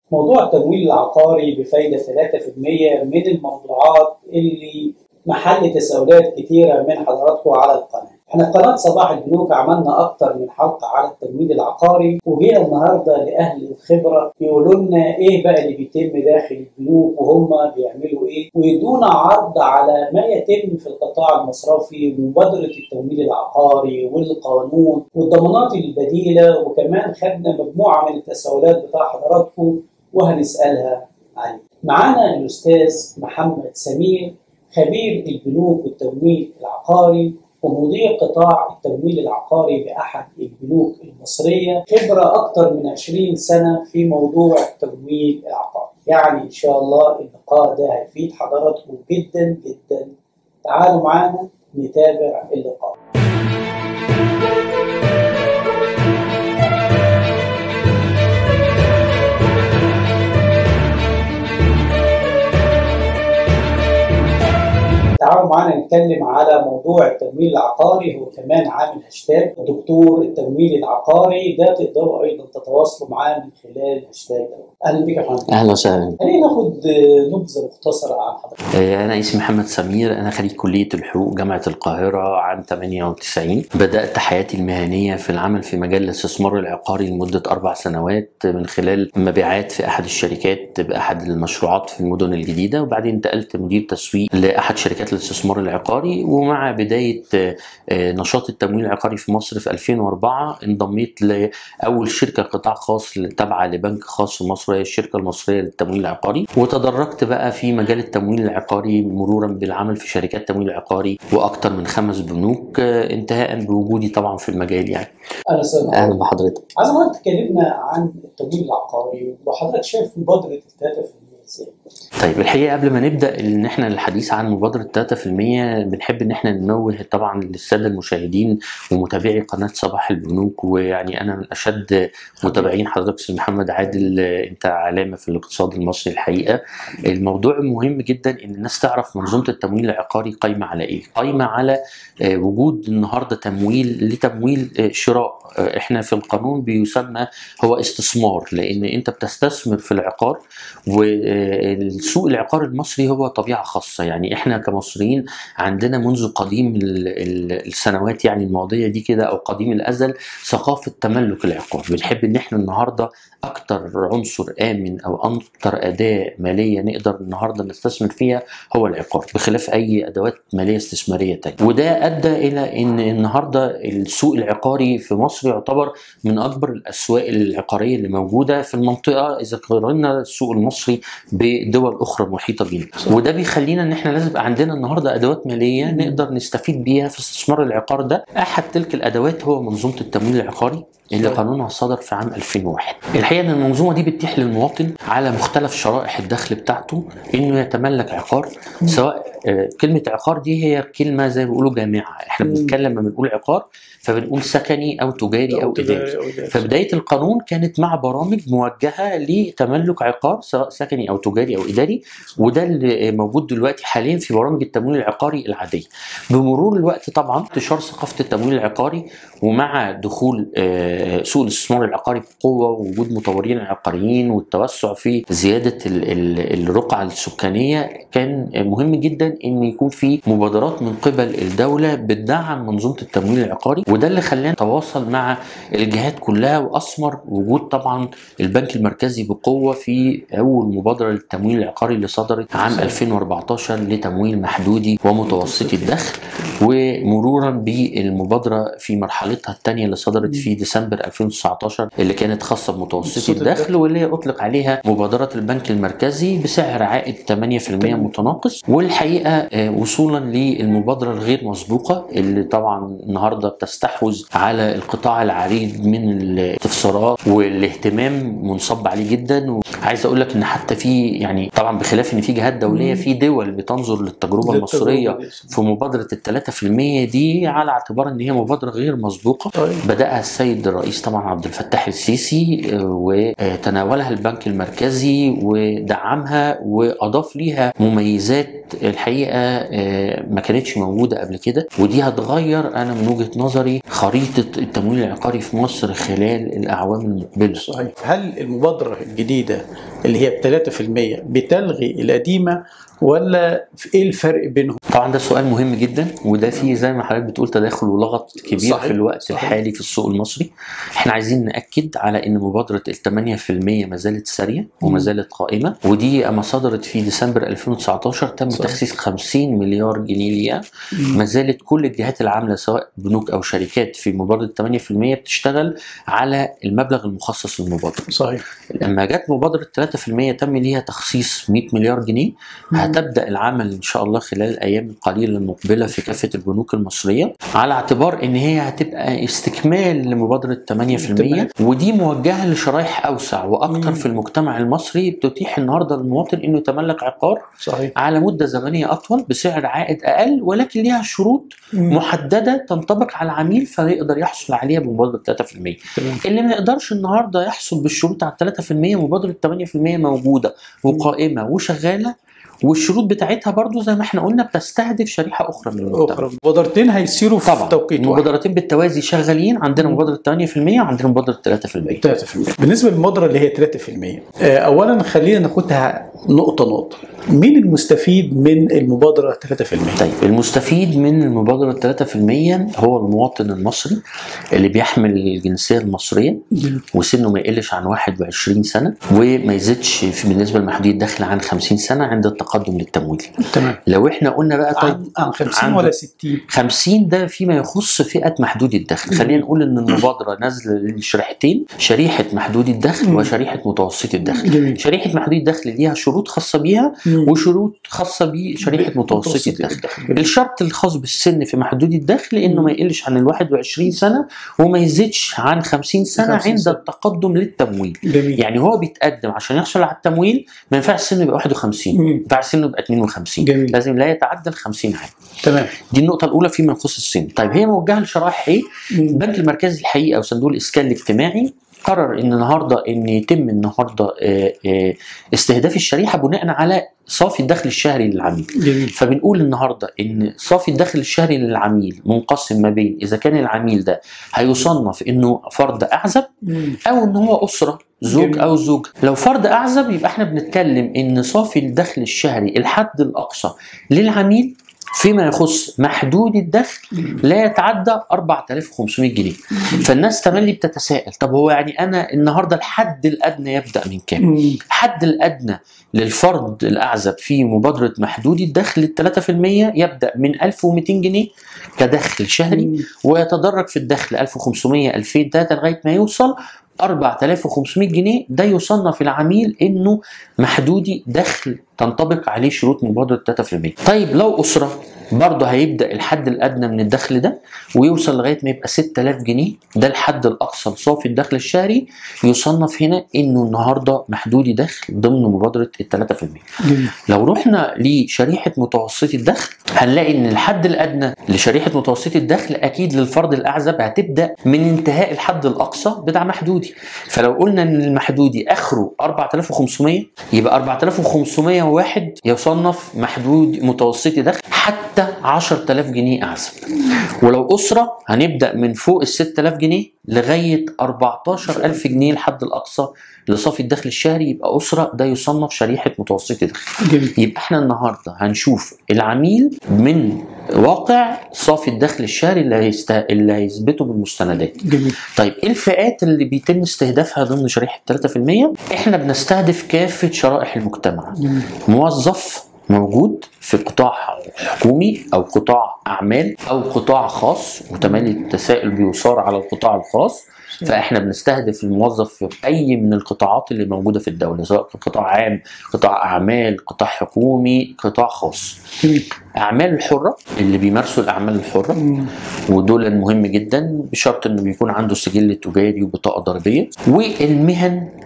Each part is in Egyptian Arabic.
موضوع التمويل العقاري بفايدة 3% من الموضوعات اللي محل تساؤلات كتيرة من حضراتكم على القناة. احنا في قناة صباح البنوك عملنا أكتر من حلقة على التمويل العقاري وجينا النهاردة لأهل الخبرة يقولوا لنا إيه بقى اللي بيتم داخل البنوك وهم بيعملوا إيه ويدونا عرض على ما يتم في القطاع المصرفي ومبادرة التمويل العقاري والقانون والضمانات البديلة وكمان خدنا مجموعة من التساؤلات بتاع حضراتكم وهنسألها عليه. معانا الأستاذ محمد سمير خبير البنوك والتمويل العقاري ومدير قطاع التمويل العقاري بأحد البنوك المصرية خبرة أكثر من 20 سنة في موضوع التمويل العقاري يعني إن شاء الله اللقاء ده هيفيد حضراتكم جدا جدا تعالوا معانا نتابع اللقاء تعالوا معانا نتكلم على موضوع التمويل العقاري هو كمان عامل هاشتاج دكتور التمويل العقاري ده تقدروا ايضا تتواصلوا معاه من خلال الهاشتاج ده اهلا بك يا فندم اهلا وسهلا خلينا ناخد نبذه مختصره عن حضرتك انا اسمي محمد سمير انا خريج كليه الحقوق جامعه القاهره عام 98 بدات حياتي المهنيه في العمل في مجال الاستثمار العقاري لمده اربع سنوات من خلال مبيعات في احد الشركات باحد المشروعات في المدن الجديده وبعدين انتقلت مدير تسويق لاحد شركات الاستثمار العقاري ومع بدايه نشاط التمويل العقاري في مصر في 2004 انضميت لاول شركه قطاع خاص تابعه لبنك خاص في مصر هي الشركه المصريه للتمويل العقاري وتدرجت بقى في مجال التمويل العقاري مرورا بالعمل في شركات تمويل عقاري واكثر من خمس بنوك انتهاء بوجودي طبعا في المجال يعني اهلا وسهلا اهلا بحضرتك عايز حضرتك تكلمنا عن التمويل العقاري وحضرتك شايف مبادره ال 3% ازاي؟ طيب الحقيقه قبل ما نبدا ان احنا الحديث عن مبادره 3% بنحب ان احنا ننوه طبعا للساده المشاهدين ومتابعي قناه صباح البنوك ويعني انا من اشد متابعين حضرتك استاذ محمد عادل انت علامه في الاقتصاد المصري الحقيقه الموضوع مهم جدا ان الناس تعرف منظومه التمويل العقاري قايمه على ايه؟ قايمه على وجود النهارده تمويل لتمويل شراء احنا في القانون بيسمى هو استثمار لان انت بتستثمر في العقار والسوق العقار المصري هو طبيعه خاصه يعني احنا كمصريين عندنا منذ قديم السنوات يعني الماضيه دي كده او قديم الازل ثقافه تملك العقار بنحب ان احنا النهارده اكتر عنصر امن او اكتر اداه ماليه نقدر النهارده نستثمر فيها هو العقار بخلاف اي ادوات ماليه استثماريه تانية وده ادى الى ان النهارده السوق العقاري في مصر يعتبر من اكبر الاسواق العقاريه اللي موجوده في المنطقه اذا قارنا السوق المصري بدول اخرى محيطه بينا وده بيخلينا ان احنا لازم يبقى عندنا النهارده ادوات ماليه نقدر نستفيد بيها في استثمار العقار ده احد تلك الادوات هو منظومه التمويل العقاري اللي قانونها صدر في عام 2001 الحقيقه ان المنظومه دي بتتيح للمواطن على مختلف شرائح الدخل بتاعته انه يتملك عقار سواء كلمه عقار دي هي كلمه زي ما بيقولوا جامعه احنا بنتكلم لما بنقول عقار فبنقول سكني او تجاري او اداري فبدايه القانون كانت مع برامج موجهه لتملك عقار سواء سكني او تجاري او اداري وده اللي موجود دلوقتي حاليا في برامج التمويل العقاري العاديه بمرور الوقت طبعا انتشار ثقافه التمويل العقاري ومع دخول سوق الاستثمار العقاري بقوه ووجود مطورين عقاريين والتوسع في زياده الرقعه السكانيه كان مهم جدا ان يكون في مبادرات من قبل الدوله بتدعم منظومه التمويل العقاري وده اللي خلانا نتواصل مع الجهات كلها واثمر وجود طبعا البنك المركزي بقوه في اول مبادره للتمويل العقاري اللي صدرت عام 2014 لتمويل محدودي ومتوسطي الدخل ومرورا بالمبادره في مرحلتها الثانيه اللي صدرت في ديسمبر 2019 اللي كانت خاصه بمتوسطي الدخل واللي اطلق عليها مبادره البنك المركزي بسعر عائد 8% متناقص والحقيقه وصولا للمبادره الغير مسبوقه اللي طبعا النهارده بتستحوذ على القطاع العريض من الاستفسارات والاهتمام منصب عليه جدا وعايز اقول لك ان حتى في يعني طبعا بخلاف ان في جهات دوليه في دول بتنظر للتجربه المصريه في مبادره ال 3% دي على اعتبار ان هي مبادره غير مسبوقه طيب بدأها السيد الرئيس طبعا عبد الفتاح السيسي آه، وتناولها البنك المركزي ودعمها وأضاف ليها مميزات الحقيقة آه، ما كانتش موجودة قبل كده ودي هتغير أنا من وجهة نظري خريطة التمويل العقاري في مصر خلال الأعوام المقبلة صحيح هل المبادرة الجديدة اللي هي ب 3% بتلغي القديمة ولا في ايه الفرق بينهم؟ طبعا ده سؤال مهم جدا وده فيه زي ما حضرتك بتقول تداخل ولغط كبير صحيح، في الوقت صحيح. الحالي في السوق المصري احنا عايزين ناكد على ان مبادره ال 8% ما زالت ساريه وما مم. زالت قائمه ودي اما صدرت في ديسمبر 2019 تم صحيح. تخصيص 50 مليار جنيه ليها ما زالت كل الجهات العامله سواء بنوك او شركات في مبادره 8% بتشتغل على المبلغ المخصص للمبادره صحيح لما جت مبادرة 3% تم ليها تخصيص 100 مليار جنيه هتبدأ العمل إن شاء الله خلال الأيام القليلة المقبلة في كافة البنوك المصرية على اعتبار إن هي هتبقى استكمال لمبادرة 8% تمام. ودي موجهة لشرايح أوسع وأكثر مم. في المجتمع المصري بتتيح النهاردة للمواطن إنه يتملك عقار صحيح على مدة زمنية أطول بسعر عائد أقل ولكن ليها شروط محددة تنطبق على العميل فيقدر يحصل عليها بمبادرة 3% تمام اللي ما يقدرش النهارده يحصل بالشروط على 3% مبادره 8% موجوده وقائمه وشغاله والشروط بتاعتها برضو زي ما احنا قلنا بتستهدف شريحه اخرى من المجتمع اخرى مبادرتين هيصيروا في طبعا توقيت واحد المبادرتين بالتوازي شغالين عندنا مم. مبادره 8% وعندنا مبادره 3% 3% بالنسبه للمبادره اللي هي 3% آه، اولا خلينا ناخدها نقطه نقطه مين المستفيد من المبادره 3%؟ طيب المستفيد من المبادره 3% هو المواطن المصري اللي بيحمل الجنسيه المصريه وسنه ما يقلش عن 21 سنه وما يزيدش في بالنسبه لمحدودي الدخل عن 50 سنه عند التقدم للتمويل تمام لو احنا قلنا بقى طيب عن عن 50 عن- ولا 60 50 ده فيما يخص فئه محدودي الدخل خلينا نقول ان المبادره نازله لشريحتين شريحه محدودي الدخل مم. وشريحه متوسطي الدخل جميل شريحه محدودي الدخل ليها شروط خاصه بيها وشروط خاصه بشريحه متوسطي الدخل جميل. الشرط الخاص بالسن في محدود الدخل انه ما يقلش عن ال 21 سنه وما يزيدش عن 50 سنه 50 عند سنة. التقدم للتمويل جميل يعني هو بيتقدم عشان يحصل على التمويل ما ينفعش سنه يبقى 51 مم. ما ينفعش سنه يبقى 52 جميل. لازم لا يتعدى ال 50 عام تمام دي النقطة الأولى فيما يخص السن، طيب هي موجهة لشرائح إيه؟ البنك المركزي الحقيقة وصندوق الإسكان الاجتماعي قرر ان النهارده ان يتم النهارده آه، آه، استهداف الشريحه بناء على صافي الدخل الشهري للعميل جميل فبنقول النهارده ان صافي الدخل الشهري للعميل منقسم ما بين اذا كان العميل ده هيصنف انه فرد اعزب مم. او ان هو اسره زوج جميل. او زوج لو فرد اعزب يبقى احنا بنتكلم ان صافي الدخل الشهري الحد الاقصى للعميل فيما يخص محدود الدخل لا يتعدى 4500 جنيه فالناس تملي بتتساءل طب هو يعني انا النهارده الحد الادنى يبدا من كام مم. الحد الادنى للفرد الاعزب في مبادره محدود الدخل ال 3% يبدا من 1200 جنيه كدخل شهري مم. ويتدرج في الدخل 1500 2000 3 لغايه ما يوصل 4500 جنيه ده يصنف العميل انه محدودي دخل تنطبق عليه شروط مبادره 3% طيب لو اسره برضه هيبدا الحد الادنى من الدخل ده ويوصل لغايه ما يبقى 6000 جنيه ده الحد الاقصى لصافي الدخل الشهري يصنف هنا انه النهارده محدودي دخل ضمن مبادره ال 3% جميل لو رحنا لشريحه متوسطي الدخل هنلاقي ان الحد الادنى لشريحه متوسطي الدخل اكيد للفرد الاعزب هتبدا من انتهاء الحد الاقصى بتاع محدودي فلو قلنا ان المحدودي اخره 4500 يبقى 4501 يصنف محدود متوسطي دخل حتى 10000 جنيه اعزب ولو اسره هنبدا من فوق ال 6000 جنيه لغايه 14000 جنيه الحد الاقصى لصافي الدخل الشهري يبقى اسره ده يصنف شريحه متوسطي دخل جميل يبقى احنا النهارده هنشوف العميل من واقع صافي الدخل الشهري اللي هيست... اللي هيثبته بالمستندات. جميل طيب ايه الفئات اللي بيتم استهدافها ضمن شريحه 3%؟ احنا بنستهدف كافه شرائح المجتمع. جميل موظف موجود في قطاع حكومي او قطاع اعمال او قطاع خاص وتملي التساؤل بيثار على القطاع الخاص فاحنا بنستهدف الموظف في اي من القطاعات اللي موجوده في الدوله سواء كان قطاع عام قطاع اعمال قطاع حكومي قطاع خاص جميل اعمال الحره اللي بيمارسوا الاعمال الحره مم. ودول مهم جدا بشرط انه بيكون عنده سجل تجاري وبطاقه ضريبيه والمهن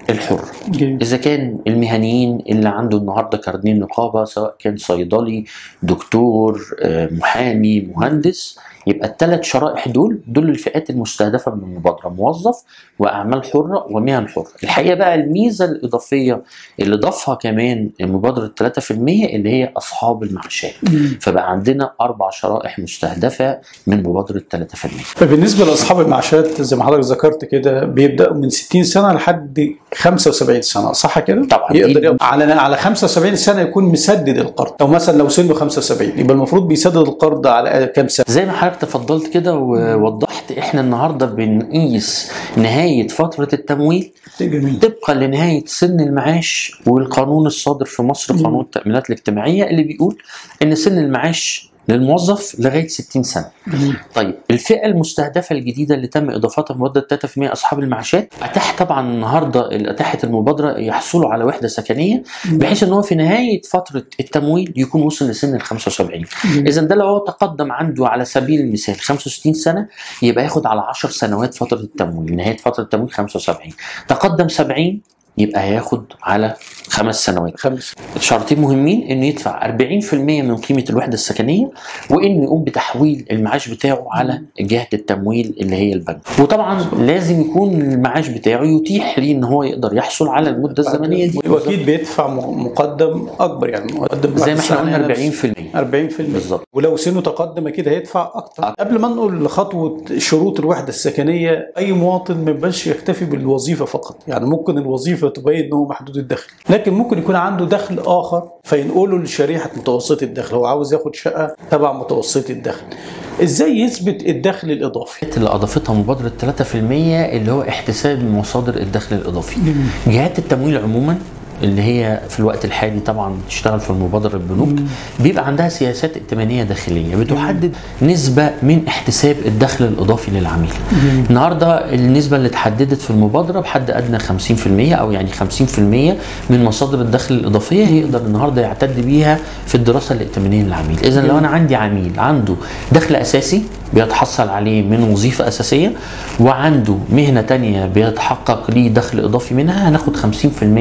الحر جميل. اذا كان المهنيين اللي عنده النهارده كارنيه نقابه سواء كان صيدلي دكتور آه، محامي مهندس يبقى الثلاث شرائح دول دول الفئات المستهدفه من المبادره موظف واعمال حره ومهن حره الحقيقه بقى الميزه الاضافيه اللي ضافها كمان مبادره 3% اللي هي اصحاب المعاشات مم. فبقى عندنا اربع شرائح مستهدفه من مبادره 3% فبالنسبه لاصحاب المعاشات زي ما حضرتك ذكرت كده بيبداوا من 60 سنه لحد 75 سنه صح كده؟ طبعاً. يقدر يقدر على على 75 سنه يكون مسدد القرض او مثلا لو سنه 75 يبقى المفروض بيسدد القرض على كام سنه؟ زي ما حضرتك تفضلت كده ووضحت احنا النهارده بنقيس نهايه فتره التمويل جميل طبقا لنهايه سن المعاش والقانون الصادر في مصر قانون التامينات الاجتماعيه اللي بيقول ان سن المعاش للموظف لغايه 60 سنه. جميل. طيب الفئه المستهدفه الجديده اللي تم اضافتها في مبادره 3% اصحاب المعاشات اتاح طبعا النهارده اللي اتاحت المبادره يحصلوا على وحده سكنيه بحيث ان هو في نهايه فتره التمويل يكون وصل لسن ال 75 جميل. اذا ده لو هو تقدم عنده على سبيل المثال 65 سنه يبقى ياخد على 10 سنوات فتره التمويل نهايه فتره التمويل 75 تقدم 70 يبقى هياخد على خمس سنوات خمس شرطين مهمين انه يدفع 40% من قيمه الوحده السكنيه وانه يقوم بتحويل المعاش بتاعه على جهه التمويل اللي هي البنك وطبعا لازم يكون المعاش بتاعه يتيح ليه ان هو يقدر يحصل على المده الزمنيه دي واكيد بيدفع م- مقدم اكبر يعني مقدم زي بعد ما احنا سنة قلنا نفس- 40% 40% بالظبط. ولو سنه تقدم اكيد هيدفع اكتر أكتر. قبل ما نقول لخطوه شروط الوحده السكنيه اي مواطن ما يبقاش يكتفي بالوظيفه فقط يعني ممكن الوظيفه تبين ان هو محدود الدخل لكن ممكن يكون عنده دخل اخر فينقله لشريحه متوسط الدخل هو عاوز ياخد شقه تبع متوسط الدخل ازاي يثبت الدخل الاضافي اللي اضافتها مبادره 3% اللي هو احتساب مصادر الدخل الاضافي جهات التمويل عموما اللي هي في الوقت الحالي طبعا بتشتغل في المبادره البنوك بيبقى عندها سياسات ائتمانيه داخليه بتحدد نسبه من احتساب الدخل الاضافي للعميل. النهارده النسبه اللي اتحددت في المبادره بحد ادنى 50% او يعني 50% من مصادر الدخل الاضافيه يقدر النهارده يعتد بيها في الدراسه الائتمانيه للعميل. اذا لو انا عندي عميل عنده دخل اساسي بيتحصل عليه من وظيفه اساسيه وعنده مهنه تانية بيتحقق ليه دخل اضافي منها هناخد 50%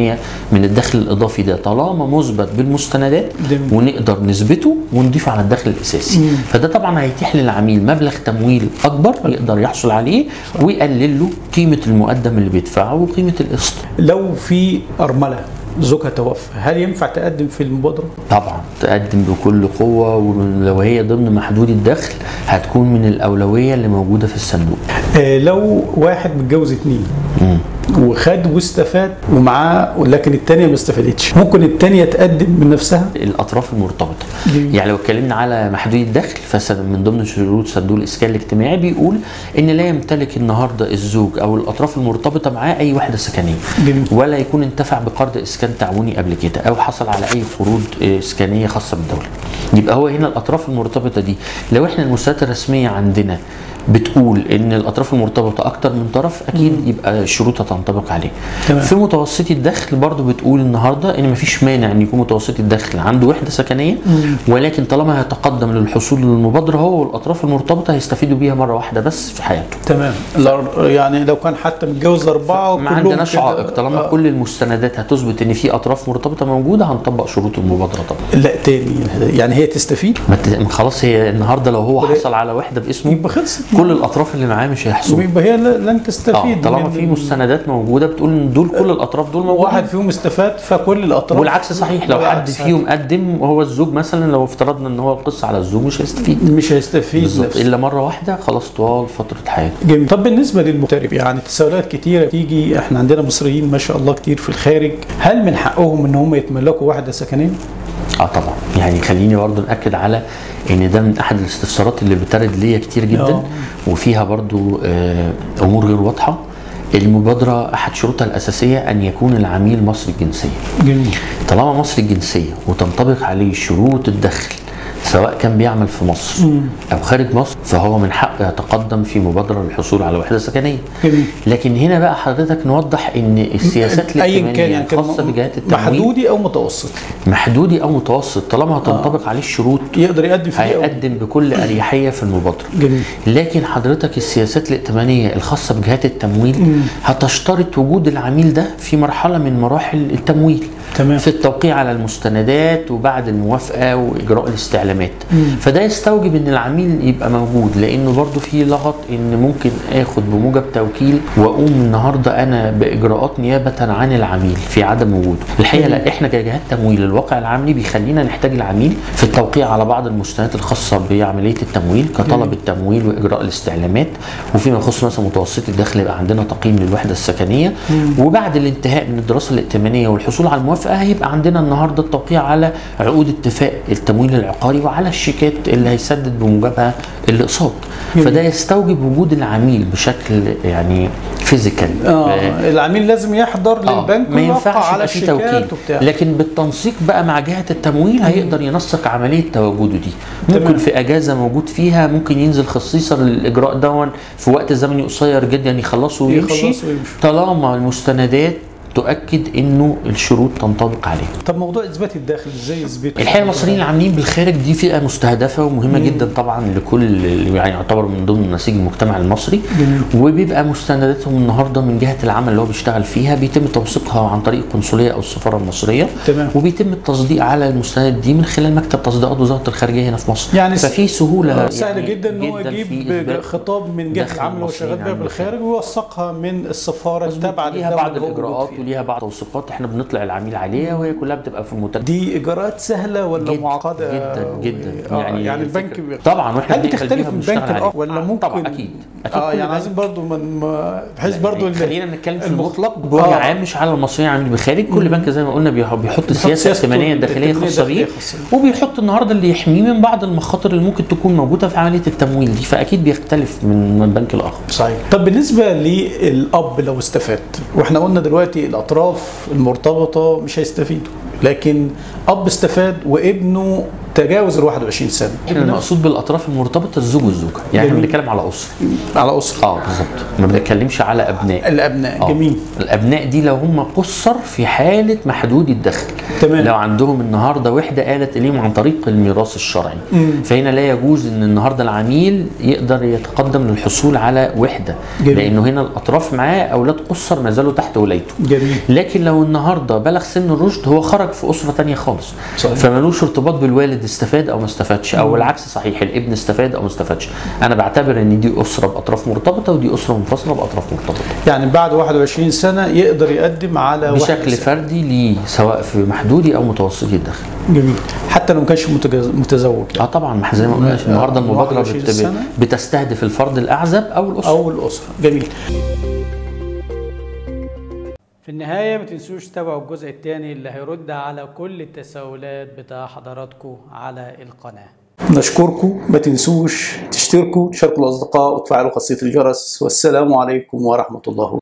من الدخل الاضافي ده طالما مثبت بالمستندات جميل. ونقدر نثبته ونضيفه على الدخل الاساسي مم. فده طبعا هيتيح للعميل مبلغ تمويل اكبر يقدر يحصل عليه ويقلل له قيمه المقدم اللي بيدفعه وقيمه القسط لو في ارمله زوجها توفى هل ينفع تقدم في المبادره طبعا تقدم بكل قوه ولو هي ضمن محدود الدخل هتكون من الاولويه اللي موجوده في الصندوق آه لو واحد متجوز اتنين مم. وخد واستفاد ومعاه لكن التانية ما استفادتش ممكن التانية تقدم من نفسها الاطراف المرتبطه جميل. يعني لو اتكلمنا على محدود الدخل فمن ضمن شروط صندوق الاسكان الاجتماعي بيقول ان لا يمتلك النهارده الزوج او الاطراف المرتبطه معاه اي وحده سكنيه جميل. ولا يكون انتفع بقرض اسكان تعاوني قبل كده او حصل على اي قروض آه، اسكانيه خاصه بالدوله يبقى هو هنا الاطراف المرتبطه دي لو احنا المؤسسات الرسميه عندنا بتقول ان الاطراف المرتبطه اكتر من طرف اكيد يبقى شروطها تنطبق عليه تمام. في متوسطي الدخل برضو بتقول النهارده ان مفيش مانع ان يكون متوسطي الدخل عنده وحده سكنيه ولكن طالما هيتقدم للحصول للمبادره هو والاطراف المرتبطه هيستفيدوا بيها مره واحده بس في حياته تمام الأر- يعني لو كان حتى متجوز أربعة ما وكلهم عندناش كده- عائق طالما آه. كل المستندات هتثبت ان في اطراف مرتبطه موجوده هنطبق شروط المبادره طبعا لا تاني يعني هي تستفيد ما ت- ما خلاص هي النهارده لو هو حصل على وحده باسمه يبقى خلصت كل الاطراف اللي معاه مش هيحصلوا يبقى هي ل- لن اه تستفيد طالما من- في مستندات موجوده بتقول ان دول كل الاطراف دول موجودين واحد فيهم استفاد فكل الأطراف والعكس صحيح لو حد والعكس فيهم قدم وهو الزوج مثلا لو افترضنا ان هو القصه على الزوج مش هيستفيد مش هيستفيد بالظبط نفسه. الا مره واحده خلاص طوال فتره حياته جميل طب بالنسبه للمغترب يعني تساؤلات كتيره تيجي احنا عندنا مصريين ما شاء الله كتير في الخارج هل من حقهم ان هم يتملكوا وحده سكنيه؟ اه طبعا يعني خليني برضو ناكد على ان ده من احد الاستفسارات اللي بترد ليا كتير جدا آه. وفيها برضو آه، امور غير واضحه المبادره احد شروطها الاساسيه ان يكون العميل مصري الجنسيه جميل طالما مصري الجنسيه وتنطبق عليه شروط الدخل سواء كان بيعمل في مصر او خارج مصر فهو من حقه يتقدم في مبادره للحصول على وحده سكنيه جميل لكن هنا بقى حضرتك نوضح ان السياسات ايا كان الائتمانيه يعني كان الخاصه بجهات التمويل محدودي او متوسط محدودي او متوسط طالما هتنطبق عليه الشروط يقدر يقدم فيه أو هيقدم بكل اريحيه في المبادره جميل لكن حضرتك السياسات الائتمانيه الخاصه بجهات التمويل هتشترط وجود العميل ده في مرحله من مراحل التمويل تمام. في التوقيع على المستندات وبعد الموافقه واجراء الاستعلامات فده يستوجب ان العميل يبقى موجود لانه برضو في لغط ان ممكن اخد بموجب توكيل واقوم النهارده انا باجراءات نيابه عن العميل في عدم وجوده الحقيقه لا احنا كجهات تمويل الواقع العملي بيخلينا نحتاج العميل في التوقيع على بعض المستندات الخاصه بعمليه التمويل كطلب التمويل واجراء الاستعلامات وفيما يخص مثلا متوسط الدخل يبقى عندنا تقييم للوحده السكنيه وبعد الانتهاء من الدراسه الائتمانيه والحصول على الموافقه هيبقى عندنا النهارده التوقيع على عقود اتفاق التمويل العقاري وعلى الشيكات اللي هيسدد بموجبها الاقساط فده يستوجب وجود العميل بشكل يعني فيزيكال اه العميل لازم يحضر للبنك ما ويوقع ينفعش على يبقى في توكيل الشيكات وبتاع لكن بالتنسيق بقى مع جهه التمويل هيقدر ينسق عمليه تواجده دي ممكن تمام. في اجازه موجود فيها ممكن ينزل خصيصا للاجراء دون في وقت زمني قصير جدا يخلصه ويمشي يخلص ويمشي. طالما المستندات تؤكد انه الشروط تنطبق عليه طب موضوع اثبات الداخل ازاي يثبته؟ الحقيقه المصريين العاملين بالخارج دي فئه مستهدفه ومهمه جدا طبعا لكل يعني يعتبر من ضمن نسيج المجتمع المصري وبيبقى مستنداتهم النهارده من جهه العمل اللي هو بيشتغل فيها بيتم توثيقها عن طريق القنصليه او السفاره المصريه تمام. وبيتم التصديق على المستندات دي من خلال مكتب تصديقات وزاره الخارجيه هنا في مصر يعني س- ففي سهوله آه، سهل يعني جدا ان هو في يجيب إثبات خطاب من جهه دخل العمل اللي هو المصريين شغال بيها عن بالخارج ويوثقها من السفاره التابعه ليها للدولة بعض اللي هو موجود الاجراءات فيها. وليها بعض التوثيقات احنا بنطلع العميل عليها وهي كلها بتبقى في المنتدى دي اجراءات سهله ولا جد- معقده جدا جدا آه يعني, يعني البنك الفكرة- بي- طبعا واحنا هل بنقبل بتختلف بيها من وبنشتغل بنك عليها. الاخر ولا آه، ممكن طبعا اكيد اكيد اه كل يعني بنك- عايزين برضو من ما- بحيث برضو ال- خلينا نتكلم في المخ- المطلق بوجه آه. عام مش على المصريين عاملين بالخارج كل بنك زي ما قلنا بيح- بيحط السياسه سياسته الائتمانيه الداخليه الائتمانية الخاصه بيه الداخلية الخاصة بيه. وبيحط النهارده اللي يحميه من بعض المخاطر اللي ممكن تكون موجوده في عمليه التمويل دي فاكيد بيختلف من من بنك لاخر صحيح طب بالنسبه للاب لو استفاد واحنا قلنا دلوقتي الاطراف المرتبطه مش هيستفيدوا لكن اب استفاد وابنه تجاوز ال 21 سنه احنا المقصود بالاطراف المرتبطه الزوج والزوجه يعني احنا جميل. بنتكلم على اسره على اسره اه بالظبط ما بنتكلمش على ابناء الابناء آه. جميل الابناء دي لو هم قصر في حاله محدود الدخل تمام. لو عندهم النهارده وحده آلت اليهم عن طريق الميراث الشرعي مم. فهنا لا يجوز ان النهارده العميل يقدر يتقدم للحصول على وحده جميل. لانه هنا الاطراف معاه اولاد قصر ما زالوا تحت ولايته جميل لكن لو النهارده بلغ سن الرشد هو خرج في اسره تانية خالص صحيح. فمالوش ارتباط بالوالد استفاد او ما استفادش او العكس صحيح الابن استفاد او ما استفادش انا بعتبر ان دي اسره باطراف مرتبطه ودي اسره منفصله باطراف مرتبطه يعني بعد 21 سنه يقدر يقدم على واحد بشكل سنة. فردي ليه سواء في محدودي او متوسطي الدخل جميل حتى لو ما كانش متجاز- متزوج اه طبعا ما زي ما قلنا آه، النهارده المبادره 21 بت... سنة. بتستهدف الفرد الاعزب او الاسره او الاسره جميل في النهاية ما تنسوش تتابعوا الجزء الثاني اللي هيرد على كل التساؤلات بتاع حضراتكم على القناة نشكركم ما تنسوش تشتركوا تشاركوا الاصدقاء وتفعلوا خاصيه الجرس والسلام عليكم ورحمه الله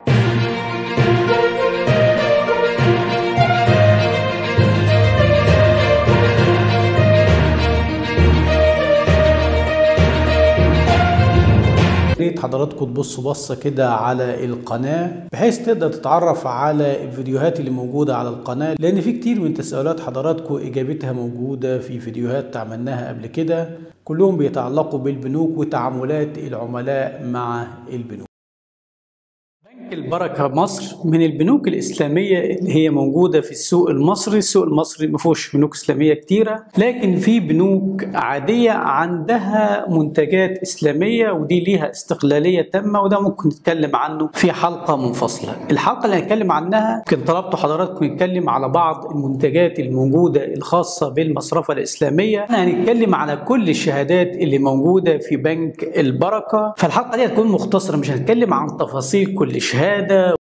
ريت حضراتكم تبصوا بصة كده على القناة بحيث تقدر تتعرف على الفيديوهات اللي موجودة على القناة لأن في كتير من تساؤلات حضراتكم إجابتها موجودة في فيديوهات عملناها قبل كده كلهم بيتعلقوا بالبنوك وتعاملات العملاء مع البنوك بنك البركة مصر من البنوك الإسلامية اللي هي موجودة في السوق المصري السوق المصري ما فيهوش بنوك إسلامية كتيرة لكن في بنوك عادية عندها منتجات إسلامية ودي ليها استقلالية تامة وده ممكن نتكلم عنه في حلقة منفصلة الحلقة اللي هنتكلم عنها يمكن طلبت حضراتكم نتكلم على بعض المنتجات الموجودة الخاصة بالمصرفة الإسلامية احنا هنتكلم على كل الشهادات اللي موجودة في بنك البركة فالحلقة دي هتكون مختصرة مش هنتكلم عن تفاصيل كل شهادة